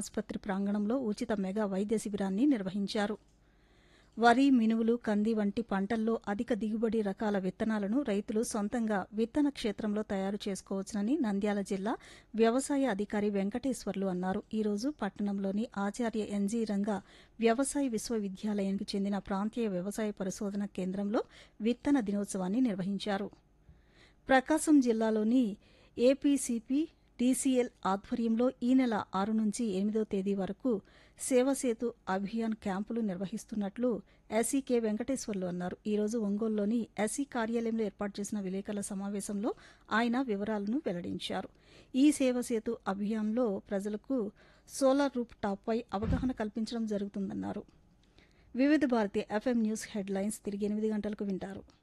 ఆసుపత్రి ప్రాంగణంలో ఉచిత మెగా వైద్య శిబిరాన్ని నిర్వహించారు వరి మినువులు కంది వంటి పంటల్లో అధిక దిగుబడి రకాల విత్తనాలను రైతులు సొంతంగా విత్తన క్షేత్రంలో తయారు చేసుకోవచ్చునని నంద్యాల జిల్లా వ్యవసాయ అధికారి వెంకటేశ్వర్లు అన్నారు ఈ రోజు పట్టణంలోని ఆచార్య ఎన్జీ రంగా వ్యవసాయ విశ్వవిద్యాలయానికి చెందిన ప్రాంతీయ వ్యవసాయ పరిశోధన కేంద్రంలో విత్తన దినోత్సవాన్ని నిర్వహించారు ప్రకాశం జిల్లాలోని ఏపీసీపీ డీసీఎల్ ఆధ్వర్యంలో ఈ నెల ఆరు నుంచి ఎనిమిదో తేదీ వరకు సేవసేతు అభియాన్ క్యాంపులు నిర్వహిస్తున్నట్లు ఎస్ఈకే వెంకటేశ్వర్లు అన్నారు ఈ రోజు ఒంగోలులోని ఎస్ఈ కార్యాలయంలో ఏర్పాటు చేసిన విలేకరుల సమావేశంలో ఆయన వివరాలను వెల్లడించారు ఈ సేవసేతు అభియాన్లో ప్రజలకు సోలార్ రూప్ టాప్పై అవగాహన కల్పించడం జరుగుతుందన్నారు వివిధ భారతి ఎఫ్ఎం న్యూస్ హెడ్లైన్స్ తిరిగి ఎనిమిది గంటలకు వింటారు